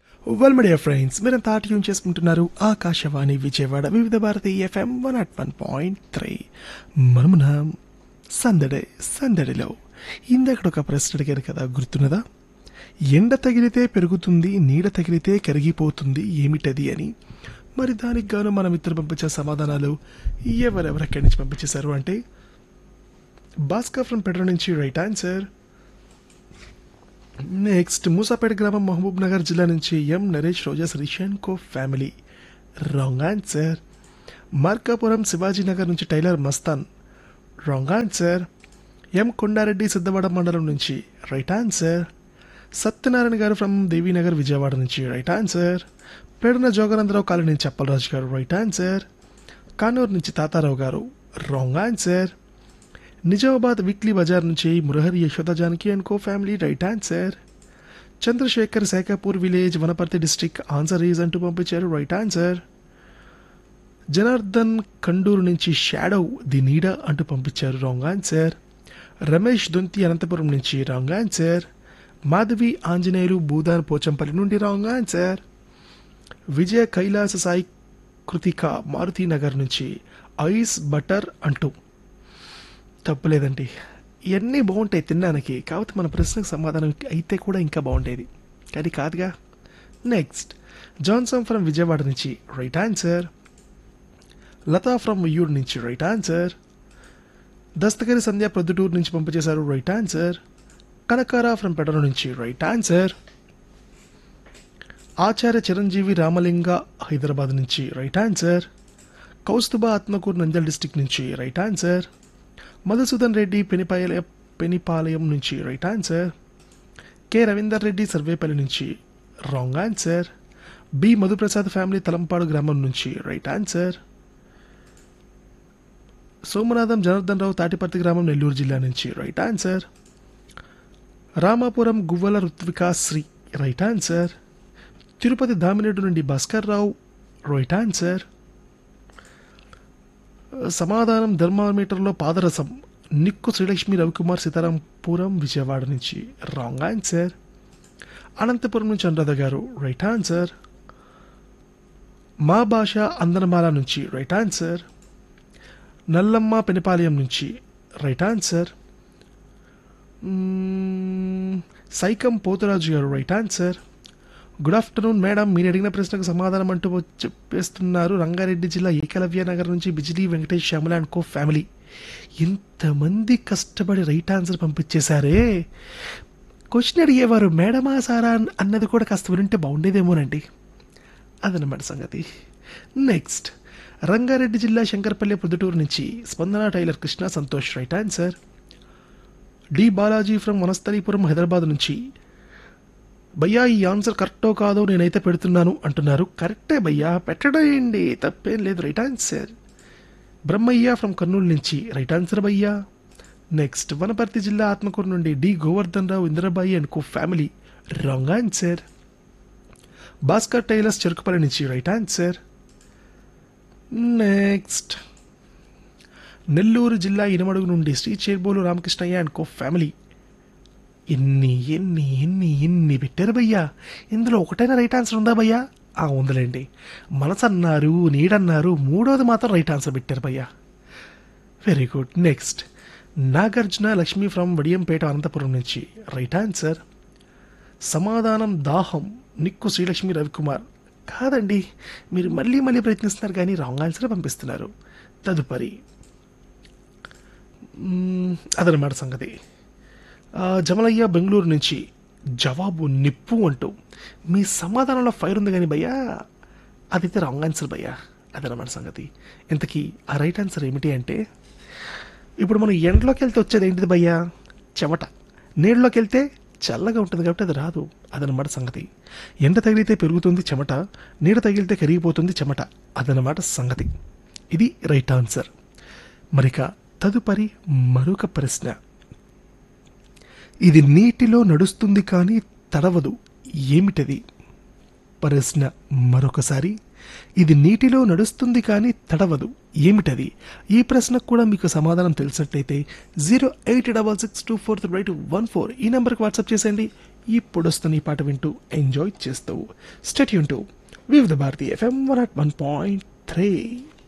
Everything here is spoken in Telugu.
వెల్ మీడియా ఫ్రెండ్స్ మీరంతా ట్యూన్ చేసుకుంటున్నారు Akashvani Vijayawada Vividh Bharati FM one at one point three మనమున సందడే సందడిలో ఇందక్కడ ఒక ప్రశ్న అడిగారు కదా గుర్తున్నదా ఎండ తగిలితే పెరుగుతుంది నీడ తగిలితే కరిగిపోతుంది ఏమిటది అని మరి దానికి గాను మన మిత్రులు పంపించే సమాధానాలు ఎవరెవరు ఎక్కడి నుంచి పంపించేశారు అంటే భాస్కర్ ఫ్రమ్ పెట్రో నుంచి రైట్ ఆన్సర్ నెక్స్ట్ మూసాపేట గ్రామం మహబూబ్ నగర్ జిల్లా నుంచి M Naresh Roja Srishan co family wrong answer Markapuram Shivaji Nagar నుంచి tailor Mastan wrong answer M Kondareddy Siddhavada మండలం నుంచి రైట్ ఆన్సర్ సత్యనారాయణ గారు ఫ్రమ్ దేవీనగర్ విజయవాడ నుంచి right answer Pedana Joganandarao colony నుంచి అప్పలరాజు గారు రైట్ ఆన్సర్ కానూరు నుంచి Tatarao garu wrong answer Nizamabad weekly bazaar నుంచి Murahari Yashoda Janaki and co family right answer Chandrashekar Shekhapur village Wanaparthy district answer is అంటూ పంపించారు రైట్ ఆన్సర్ జనార్దన్ కండూరు నుంచి షాడో ది నీడ అంటూ పంపించారు రాంగ్ ఆన్సర్ రమేష్ దొంతి అనంతపురం నుంచి రాంగ్ ఆన్సర్ మాధవి ఆంజనేయులు భూదాన్ పోచంపల్లి నుండి రాంగ్ ఆన్సర్ విజయ కైలాస సాయి కృతిక మారుతి నగర్ నుంచి ఐస్ బటర్ అంటూ తప్పులేదండి ఇవన్నీ బాగుంటాయి తినడానికి కాకపోతే మన ప్రశ్నకు సమాధానం అయితే కూడా ఇంకా బాగుండేది కానీ కాదుగా నెక్స్ట్ జాన్సన్ ఫ్రమ్ విజయవాడ నుంచి right answer Latha from Uyyuru నుంచి రైట్ ఆన్సర్ దస్తగిరి సంధ్య ప్రొద్దుటూరు నుంచి పంపించేశారు right answer Kanakara from Pedala నుంచి రైట్ ఆన్సర్ ఆచార్య చిరంజీవి రామలింగ హైదరాబాద్ నుంచి right answer Kaustubha Atmakur Nandyal district నుంచి రైట్ ఆన్సర్ మధుసూదన్ రెడ్డి పెనిపాయ పెనిపాలయం నుంచి right answer K Ravinder Reddy Sarvepalli నుంచి wrong answer B Madhuprasad family Talampadu గ్రామం నుంచి రైట్ ఆన్సర్ సోమనాథం జనార్దన్ రావు తాటిపర్తి గ్రామం నెల్లూరు జిల్లా నుంచి right answer Ramapuram Guvvala Ritvika Sri right answer Tirupati Damineedu నుండి భాస్కర్ రావు రైట్ ఆన్సర్ సమాధానం ధర్మామీటర్లో పాదరసం నిక్కు శ్రీలక్ష్మి రవికుమార్ సీతారాంపురం విజయవాడ నుంచి రాంగ్ ఆన్సర్ అనంతపురం నుంచి అనురాధ గారు రైట్ ఆన్సర్ మా భాష అందనమాల నుంచి రైట్ ఆన్సర్ నల్లమ్మ పెనిపాలయం నుంచి రైట్ ఆన్సర్ మ్మ్, Saikam Pothuraju garu right answer good afternoon madam మీరు అడిగిన ప్రశ్నకు సమాధానం అంటూ చెప్పేస్తున్నారు రంగారెడ్డి జిల్లా ఏకలవ్య నగర్ నుంచి Bijili Venkatesh Shyamala and co family ఇంతమంది కష్టపడి రైట్ ఆన్సర్ పంపించేశారే క్వశ్చన్ అడిగేవారు మేడమా సారా అన్- అన్నది కూడా కాస్త వింటే బాగుండేదేమోనండి అదనమాట సంగతి నెక్స్ట్ రంగారెడ్డి జిల్లా శంకర్పల్లి ప్రొద్దుటూరు నుంచి Spandana tailor Krishna Santosh right answer D Balaji from Vanasthalipuram Hyderabad నుంచి భయ్యా ఈ ఆన్సర్ కరెక్టో కాదో నేనైతే పెడుతున్నాను అంటున్నారు కరెక్టే భయ్యా పెట్టడేయండి తప్పేం లేదు right answer Brahmaiah from Kurnool నుంచి రైట్ ఆన్సర్ భయ్యా నెక్స్ట్ వనపర్తి జిల్లా ఆత్మకూరు నుండి D Govardhan Rao Indirabai and co family wrong answer Bhaskar tailors Cherukupalli నుంచి రైట్ ఆన్సర్ నెక్స్ట్ నెల్లూరు జిల్లా ఇనమడుగు నుండి Sri Cherbolu Ramakrishnaiah and co family ఎన్ని ఎన్ని ఎన్ని ఎన్ని పెట్టారు భయ్యా ఇందులో ఒకటైనా రైట్ ఆన్సర్ ఉందా భయ్యా ఆ ఉందిలేండి మనసు అన్నారు నీడన్నారు మూడోది మాత్రం రైట్ ఆన్సర్ పెట్టారు భయ్యా very good next Nagarjuna Lakshmi from Vadiyampeta Anantapur నుంచి రైట్ ఆన్సర్ సమాధానం దాహం నిక్కు శ్రీలక్ష్మి రవికుమార్ కాదండి మీరు మళ్ళీ మళ్ళీ ప్రయత్నిస్తున్నారు కానీ రాంగ్ ఆన్సర్ పంపిస్తున్నారు తదుపరి మ్మ్, అదనమాట సంగతి ఆ, జమలయ్య బెంగళూరు నుంచి జవాబు నిప్పు అంటూ మీ సమాధానంలో ఫైర్ ఉంది కానీ భయ్యా అదైతే రాంగ్ ఆన్సర్ భయ్యా అదనమాట సంగతి ఇంతకీ ఆ రైట్ ఆన్సర్ ఏమిటి అంటే ఇప్పుడు మనం ఎండలోకి వెళ్తే వచ్చేది ఏంటిది భయ్యా చెమట నీళ్ళలోకి వెళ్తే చల్లగా ఉంటుంది కాబట్టి అది రాదు అదనమాట సంగతి ఎండ తగిలితే పెరుగుతుంది చెమట నీడ తగిలితే కరిగిపోతుంది చెమట అదనమాట సంగతి ఇది రైట్ ఆన్సర్ మరిక తదుపరి మరొక ప్రశ్న ఇది నీటిలో నడుస్తుంది కానీ తడవదు ఏమిటది ప్రశ్న మరొకసారి ఇది నీటిలో నడుస్తుంది కానీ తడవదు ఏమిటది ఈ ప్రశ్నకు కూడా మీకు సమాధానం తెలిసినట్లయితే zero eight double six two four three two one four ఈ నెంబర్కి వాట్సాప్ చేసేయండి ఇప్పుడు వస్తున్న ఈ పాట వింటూ ఎంజాయ్ చేస్తూ stay tune to Vividh Bharati FM one at one point three